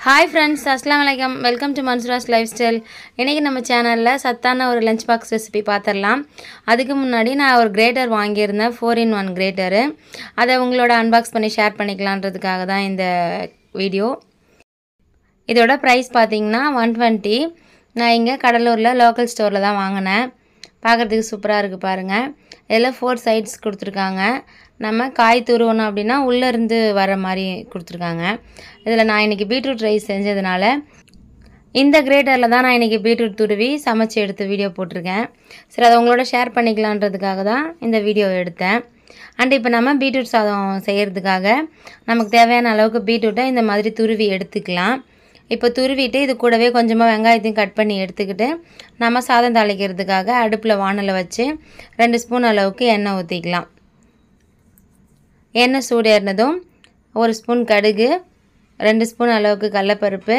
hi friends அஸ்லாம் வலைக்கம் welcome to Mansoora's lifestyle இன்றைக்கி நம்ம சேனலில் சத்தான ஒரு லஞ்ச் பாக்ஸ் ரெசிபி பார்த்துடலாம் அதுக்கு முன்னாடி நான் ஒரு கிரேட்டர் வாங்கியிருந்தேன் ஃபோர் இன் ஒன் கிரேட்டரு அதை உங்களோட அன்பாக்ஸ் பண்ணி ஷேர் பண்ணிக்கலான்றதுக்காக தான் இந்த வீடியோ இதோட ப்ரைஸ் பார்த்தீங்கன்னா ஒன் டுவெண்ட்டி நான் இங்கே கடலூரில் லோக்கல் ஸ்டோரில் தான் வாங்கினேன் பார்க்குறதுக்கு சூப்பராக இருக்குது பாருங்கள் இதில் ஃபோர் சைட்ஸ் கொடுத்துருக்காங்க நம்ம காய் துருவணும் அப்படின்னா உள்ளேருந்து வர மாதிரி கொடுத்துருக்காங்க இதில் நான் இன்றைக்கி பீட்ரூட் ரைஸ் செஞ்சதுனால இந்த கிரேட்டரில் தான் நான் இன்றைக்கி பீட்ரூட் துருவி சமைச்சு எடுத்து வீடியோ போட்டிருக்கேன் சரி அதை உங்களோட ஷேர் பண்ணிக்கலான்றதுக்காக தான் இந்த வீடியோ எடுத்தேன் அண்ட் இப்போ நம்ம பீட்ரூட் சாதம் செய்கிறதுக்காக நமக்கு தேவையான அளவுக்கு பீட்ரூட்டை இந்த மாதிரி துருவி எடுத்துக்கலாம் இப்போ துருவிட்டு இது கூடவே கொஞ்சமாக வெங்காயத்தையும் கட் பண்ணி எடுத்துக்கிட்டு நம்ம சாதம் தாளிக்கிறதுக்காக அடுப்பில் வானலை வச்சு ரெண்டு ஸ்பூன் அளவுக்கு எண்ணெய் ஊற்றிக்கலாம் எண்ணெய் சூடேறினதும் ஒரு ஸ்பூன் கடுகு ரெண்டு ஸ்பூன் அளவுக்கு கடலப்பருப்பு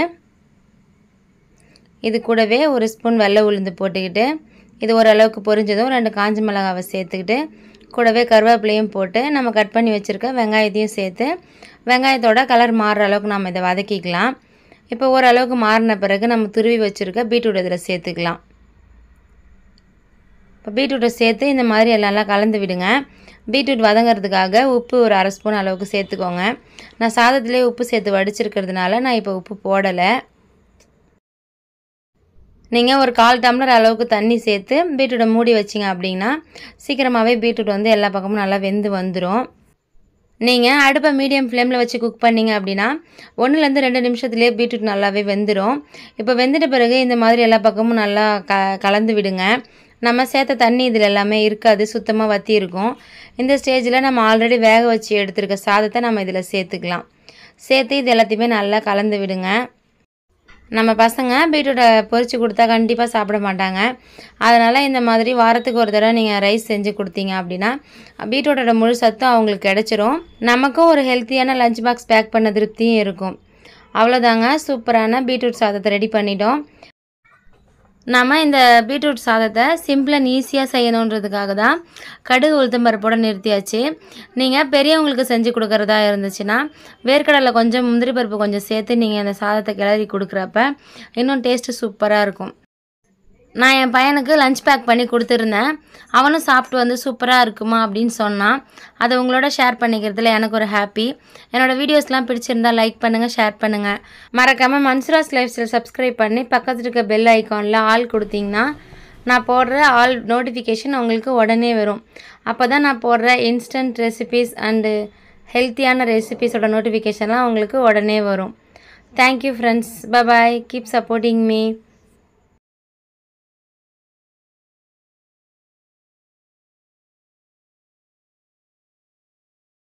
இது கூடவே ஒரு ஸ்பூன் வெள்ளை உளுந்து போட்டுக்கிட்டு இது ஓரளவுக்கு பொரிஞ்சதும் ரெண்டு காஞ்ச மிளகாவை சேர்த்துக்கிட்டு கூடவே கருவேப்பிலையும் போட்டு நம்ம கட் பண்ணி வச்சுருக்க வெங்காயத்தையும் சேர்த்து வெங்காயத்தோட கலர் மாறுற அளவுக்கு நம்ம இதை வதக்கிக்கலாம் இப்போ ஓரளவுக்கு மாறின பிறகு நம்ம துருவி வச்சுருக்க பீட்ரூட் இதில் சேர்த்துக்கலாம் இப்போ பீட்ரூட்டை சேர்த்து இந்த மாதிரி எல்லாம் கலந்து விடுங்க பீட்ரூட் வதங்கிறதுக்காக உப்பு ஒரு அரை ஸ்பூன் அளவுக்கு சேர்த்துக்கோங்க நான் சாதத்திலே உப்பு சேர்த்து வடிச்சிருக்கிறதுனால நான் இப்போ உப்பு போடலை நீங்கள் ஒரு கால் டம்ளர் அளவுக்கு தண்ணி சேர்த்து பீட்ரூட்டை மூடி வச்சிங்க அப்படின்னா சீக்கிரமாகவே பீட்ரூட் வந்து எல்லா பக்கமும் நல்லா வெந்து வந்துடும் நீங்கள் அடுப்பை மீடியம் ஃப்ளேமில் வச்சு குக் பண்ணிங்க அப்படின்னா ஒன்றுலேருந்து ரெண்டு நிமிஷத்துலேயே பீட்ரூட் நல்லாவே வெந்துடும் இப்போ வெந்துட்ட பிறகு இந்த மாதிரி எல்லா பக்கமும் நல்லா க கலந்து விடுங்க நம்ம சேர்த்த தண்ணி இதில் எல்லாமே இருக்காது சுத்தமாக வற்றி இருக்கும் இந்த ஸ்டேஜில் நம்ம ஆல்ரெடி வேக வச்சு எடுத்துருக்க சாதத்தை நம்ம இதில் சேர்த்துக்கலாம் சேர்த்து இது எல்லாத்தையுமே நல்லா கலந்து விடுங்க நம்ம பசங்க பீட்ரூட்டை பொரித்து கொடுத்தா கண்டிப்பாக சாப்பிட மாட்டாங்க அதனால் இந்த மாதிரி வாரத்துக்கு ஒரு தடவை நீங்கள் ரைஸ் செஞ்சு கொடுத்தீங்க அப்படின்னா பீட்ரூட்டோட முழு சத்தும் அவங்களுக்கு கிடச்சிரும் நமக்கும் ஒரு ஹெல்த்தியான லஞ்ச் பாக்ஸ் பேக் பண்ண திருப்தியும் இருக்கும் அவ்வளோதாங்க சூப்பரான பீட்ரூட் சாதத்தை ரெடி பண்ணிட்டோம் நம்ம இந்த பீட்ரூட் சாதத்தை சிம்பிள் அண்ட் ஈஸியாக செய்யணுன்றதுக்காக தான் கடுகு உளுத்தம் பருப்போடு நிறுத்தியாச்சு நீங்கள் பெரியவங்களுக்கு செஞ்சு கொடுக்குறதா இருந்துச்சுன்னா வேர்க்கடலை கொஞ்சம் முந்திரி பருப்பு கொஞ்சம் சேர்த்து நீங்கள் அந்த சாதத்தை கிளறி கொடுக்குறப்ப இன்னும் டேஸ்ட்டு சூப்பராக இருக்கும் நான் என் பையனுக்கு லஞ்ச் பேக் பண்ணி கொடுத்துருந்தேன் அவனும் சாப்பிட்டு வந்து சூப்பராக இருக்குமா அப்படின்னு சொன்னான் அதை உங்களோட ஷேர் பண்ணிக்கிறதுல எனக்கு ஒரு ஹாப்பி என்னோடய வீடியோஸ்லாம் பிடிச்சிருந்தா லைக் பண்ணுங்கள் ஷேர் பண்ணுங்கள் மறக்காமல் மன்சுராஸ் லைஃப் ஸ்டைல் சப்ஸ்கிரைப் பண்ணி பக்கத்தில் இருக்க பெல் ஐக்கானில் ஆல் கொடுத்தீங்கன்னா நான் போடுற ஆல் நோட்டிஃபிகேஷன் உங்களுக்கு உடனே வரும் அப்போ தான் நான் போடுற இன்ஸ்டன்ட் ரெசிபீஸ் அண்டு ஹெல்த்தியான ரெசிபீஸோட நோட்டிஃபிகேஷன்லாம் உங்களுக்கு உடனே வரும் thank you friends bye bye keep supporting me